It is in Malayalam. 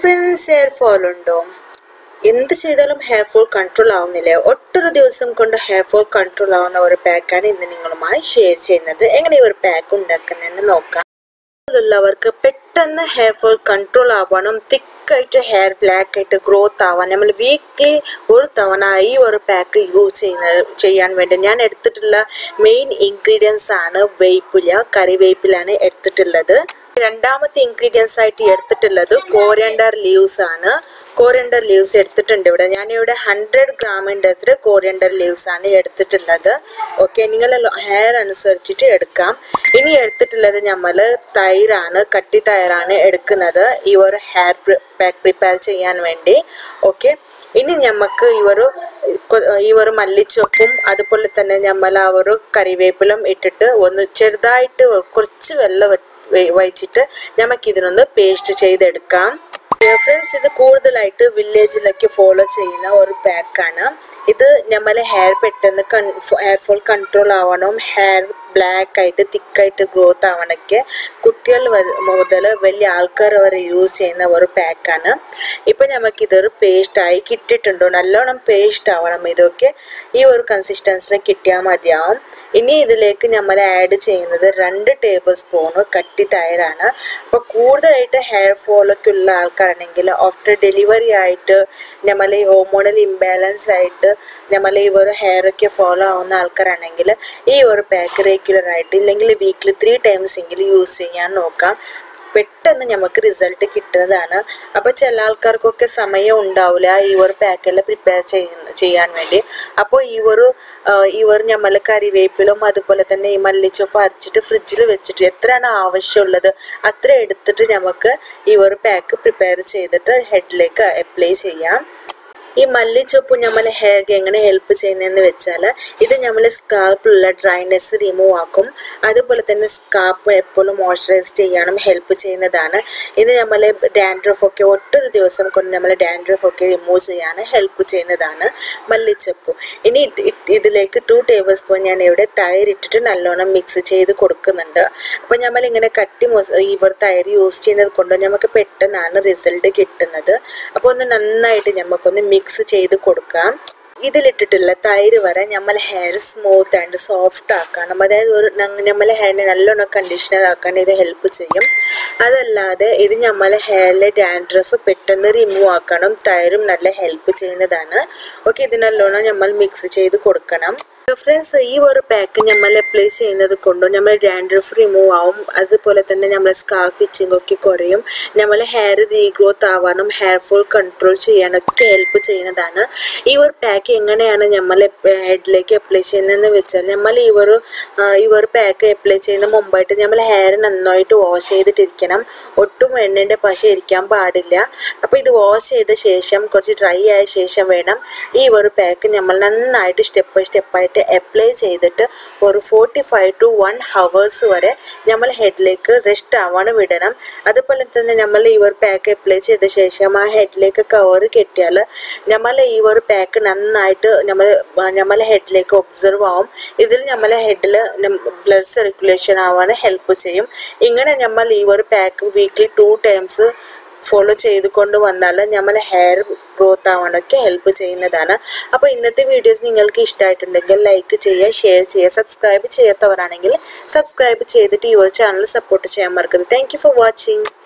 ഫ്രണ്ട്സ് ഹെയർ ഫോൾ ഉണ്ടോ എന്ത് ചെയ്താലും ഹെയർ ഫോൾ കൺട്രോൾ ആവുന്നില്ല ഒട്ടൊരു ദിവസം കൊണ്ട് ഹെയർ ഫോൾ കൺട്രോൾ ആവുന്ന ഒരു പാക്കാണ് ഇന്ന് നിങ്ങളുമായി ഷെയർ ചെയ്യുന്നത് എങ്ങനെ ഈ ഒരു പാക്ക് ഉണ്ടാക്കുന്നതെന്ന് നോക്കാം ഉള്ളവർക്ക് പെട്ടെന്ന് ഹെയർ ഫോൾ കൺട്രോൾ ആവണം തിക്കായിട്ട് ഹെയർ ബ്ലാക്ക് ആയിട്ട് ഗ്രോത്ത് ആവാൻ നമ്മൾ വീക്ക്ലി ഒരു തവണ ഈ ഒരു പാക്ക് യൂസ് ചെയ്യുന്ന ചെയ്യാൻ വേണ്ടി ഞാൻ എടുത്തിട്ടുള്ള മെയിൻ ഇൻഗ്രീഡിയൻസ് ആണ് വേപ്പില കറിവേപ്പിലാണ് എടുത്തിട്ടുള്ളത് രണ്ടാമത്തെ ഇൻഗ്രീഡിയൻസ് ആയിട്ട് എടുത്തിട്ടുള്ളത് കോരിയണ്ടർ ലീവ്സ് ആണ് കോറിയണ്ടർ ലീവ്സ് എടുത്തിട്ടുണ്ട് ഇവിടെ ഞാനിവിടെ ഹൺഡ്രഡ് ഗ്രാമിൻ്റെ അത്ര കോറിയണ്ടർ ലീവ്സ് ആണ് എടുത്തിട്ടുള്ളത് ഓക്കെ നിങ്ങൾ ഹെയർ അനുസരിച്ചിട്ട് എടുക്കാം ഇനി എടുത്തിട്ടുള്ളത് നമ്മൾ തൈരാണ് കട്ടി തൈരാണ് എടുക്കുന്നത് ഈ ഒരു ഹെയർ പാക്ക് പ്രിപ്പയർ ചെയ്യാൻ വേണ്ടി ഓക്കെ ഇനി നമുക്ക് ഈ ഒരു ഈ ഒരു മല്ലിച്ചൊപ്പും അതുപോലെ തന്നെ നമ്മൾ ആ ഒരു കറിവേപ്പിലും ഇട്ടിട്ട് ഒന്ന് ചെറുതായിട്ട് കുറച്ച് വെള്ളം വഹിച്ചിട്ട് നമുക്ക് ഇതിനൊന്ന് പേസ്റ്റ് ചെയ്തെടുക്കാം ഫ്രണ്ട്സ് ഇത് കൂടുതലായിട്ട് വില്ലേജിലൊക്കെ ഫോളോ ചെയ്യുന്ന ഒരു പാക്കാണ് ഇത് നമ്മളെ ഹെയർ പെട്ടെന്ന് കൺ ഹെയർ ഫോൾ കൺട്രോൾ ആവണം ഹെയർ ബ്ലാക്ക് ആയിട്ട് തിക്കായിട്ട് ഗ്രോത്ത് ആവണൊക്കെ കുട്ടികൾ മുതൽ വലിയ ആൾക്കാർ വരെ യൂസ് ചെയ്യുന്ന ഒരു പാക്കാണ് ഇപ്പം നമുക്കിതൊരു പേസ്റ്റായി കിട്ടിയിട്ടുണ്ടോ നല്ലോണം പേസ്റ്റ് ആവണം ഇതൊക്കെ ഈ ഒരു കൺസിസ്റ്റൻസിൽ കിട്ടിയാൽ മതിയാവും ഇനി ഇതിലേക്ക് നമ്മൾ ആഡ് ചെയ്യുന്നത് രണ്ട് ടേബിൾ സ്പൂണ് കട്ടി തൈരാണ് അപ്പോൾ കൂടുതലായിട്ട് ഹെയർ ഫോളൊക്കെ ഉള്ള ആൾക്കാരാണെങ്കിൽ ആഫ്റ്റർ ഡെലിവറി ആയിട്ട് നമ്മൾ ഈ ഹോർമോണൽ ഇംബാലൻസ് ആയിട്ട് നമ്മൾ ഈ ഒരു ഹെയർ ഒക്കെ ഫോളോ ആവുന്ന ആൾക്കാരാണെങ്കിൽ ഈ ഒരു പാക്ക് റെഗുലർ ആയിട്ട് ഇല്ലെങ്കിൽ വീക്കിലി ത്രീ ടൈംസ് എങ്കിലും യൂസ് ചെയ്യാൻ നോക്കാം പെട്ടെന്ന് നമുക്ക് റിസൾട്ട് കിട്ടുന്നതാണ് അപ്പോൾ ചില ആൾക്കാർക്കൊക്കെ സമയം ഉണ്ടാവില്ല ഈ ഒരു പാക്കെല്ലാം പ്രിപ്പയർ ചെയ്യുന്ന ചെയ്യാൻ വേണ്ടി അപ്പോൾ ഈ ഒരു ഈ ഒരു നമ്മൾ കറിവേപ്പിലും അതുപോലെ തന്നെ ഈ മല്ലിച്ചൊപ്പ് അരച്ചിട്ട് ഫ്രിഡ്ജിൽ വെച്ചിട്ട് എത്രയാണ് ആവശ്യമുള്ളത് അത്ര എടുത്തിട്ട് നമുക്ക് ഈ ഒരു പാക്ക് പ്രിപ്പയർ ചെയ്തിട്ട് ഹെഡിലേക്ക് അപ്ലൈ ചെയ്യാം ഈ മല്ലിച്ചൊപ്പ് നമ്മൾ ഹെയർക്ക് എങ്ങനെ ഹെൽപ്പ് ചെയ്യുന്നതെന്ന് വെച്ചാൽ ഇത് നമ്മൾ സ്കാൾപ്പിലുള്ള ഡ്രൈനെസ് റിമൂവ് ആക്കും അതുപോലെ തന്നെ സ്കാൾപ്പ് എപ്പോഴും മോയ്സ്ചറൈസ് ചെയ്യാനും ഹെൽപ്പ് ചെയ്യുന്നതാണ് ഇത് നമ്മൾ ഡാൻഡ്രഫ് ഒക്കെ ഒട്ടൊരു ദിവസം കൊണ്ട് നമ്മൾ ഡാൻഡ്രഫ് ഒക്കെ റിമൂവ് ചെയ്യാൻ ഹെൽപ്പ് ചെയ്യുന്നതാണ് മല്ലിച്ചൊപ്പ് ഇനി ഇതിലേക്ക് ടു ടേബിൾ സ്പൂൺ ഞാൻ ഇവിടെ തൈരിട്ടിട്ട് നല്ലോണം മിക്സ് ചെയ്ത് കൊടുക്കുന്നുണ്ട് അപ്പോൾ നമ്മൾ ഇങ്ങനെ കട്ടി ഇവർ തൈര് യൂസ് ചെയ്യുന്നത് കൊണ്ട് നമുക്ക് പെട്ടെന്നാണ് റിസൾട്ട് കിട്ടുന്നത് അപ്പോൾ ഒന്ന് നന്നായിട്ട് നമുക്കൊന്ന് മിക്സ് ചെയ്ത് കൊടുക്കാം ഇതിലിട്ടിട്ടുള്ള തൈര് വരെ നമ്മൾ ഹെയർ സ്മൂത്ത് ആൻഡ് സോഫ്റ്റ് ആക്കണം അതായത് ഒരു നമ്മളെ ഹെയറിനെ നല്ലോണം കണ്ടീഷണർ ആക്കാൻ ഇത് ഹെൽപ്പ് ചെയ്യും അതല്ലാതെ ഇത് നമ്മളെ ഹെയറിലെ ഡാൻഡ്രഫ് പെട്ടെന്ന് റിമൂവ് ആക്കണം തൈരും നല്ല ഹെൽപ്പ് ചെയ്യുന്നതാണ് ഓക്കെ ഇത് നല്ലോണം നമ്മൾ മിക്സ് ചെയ്ത് കൊടുക്കണം ഫ്രണ്ട്സ് ഈ ഒരു പാക്ക് നമ്മൾ അപ്ലൈ ചെയ്യുന്നത് കൊണ്ട് നമ്മൾ ഡാൻഡ്രഫ് റിമൂവ് ആവും അതുപോലെ തന്നെ നമ്മൾ സ്കാർഫ് ഇച്ചിങ് ഒക്കെ കുറയും നമ്മൾ ഹെയർ റീഗ്രോത്ത് ആവാനും ഹെയർ ഫോൾ കൺട്രോൾ ചെയ്യാനൊക്കെ ഹെൽപ്പ് ചെയ്യുന്നതാണ് ഈ ഒരു പാക്ക് എങ്ങനെയാണ് നമ്മൾ ഹെഡിലേക്ക് അപ്ലൈ ചെയ്യുന്നതെന്ന് വെച്ചാൽ നമ്മൾ ഈ ഒരു ഈ ഒരു പാക്ക് അപ്ലൈ ചെയ്യുന്ന മുമ്പായിട്ട് നമ്മൾ ഹെയർ നന്നായിട്ട് വാഷ് ചെയ്തിട്ടിരിക്കണം ഒട്ടും എണ്ണേൻ്റെ പശ ഇരിക്കാൻ പാടില്ല അപ്പോൾ ഇത് വാഷ് ചെയ്ത ശേഷം കുറച്ച് ഡ്രൈ ആയ ശേഷം വേണം ഈ ഒരു പാക്ക് നമ്മൾ നന്നായിട്ട് സ്റ്റെപ്പ് ബൈ സ്റ്റെപ്പായിട്ട് അപ്ലൈ ചെയ്തിട്ട് ഒരു forty five to one hours വരെ നമ്മൾ ഹെഡിലേക്ക് റെസ്റ്റ് ആവാൻ വിടണം അതുപോലെ തന്നെ നമ്മൾ ഈ ഒരു പാക്ക് അപ്ലൈ ചെയ്ത ശേഷം ആ ഹെഡിലേക്ക് കവർ കെട്ടിയാൽ നമ്മൾ ഈ ഒരു പാക്ക് നന്നായിട്ട് നമ്മൾ നമ്മളെ ഹെഡിലേക്ക് ഒബ്സർവ് ആവും ഇതിൽ നമ്മളെ ഹെഡിൽ ബ്ലഡ് സർക്കുലേഷൻ ആവാൻ ഹെൽപ്പ് ചെയ്യും ഇങ്ങനെ നമ്മൾ ഈ ഒരു pack weekly two times follow ചെയ്തുകൊണ്ട് വന്നാൽ നമ്മൾ ഹെയർ ഗ്രോത്ത് ആവാനൊക്കെ ഹെൽപ്പ് ചെയ്യുന്നതാണ് അപ്പോൾ ഇന്നത്തെ വീഡിയോസ് നിങ്ങൾക്ക് ഇഷ്ടമായിട്ടുണ്ടെങ്കിൽ ലൈക്ക് ചെയ്യുക ഷെയർ ചെയ്യുക സബ്സ്ക്രൈബ് ചെയ്യാത്തവരാണെങ്കിൽ സബ്സ്ക്രൈബ് ചെയ്തിട്ട് ഈ ഒരു ചാനൽ സപ്പോർട്ട് ചെയ്യാൻ മറക്കരുത് താങ്ക് ഫോർ വാച്ചിങ്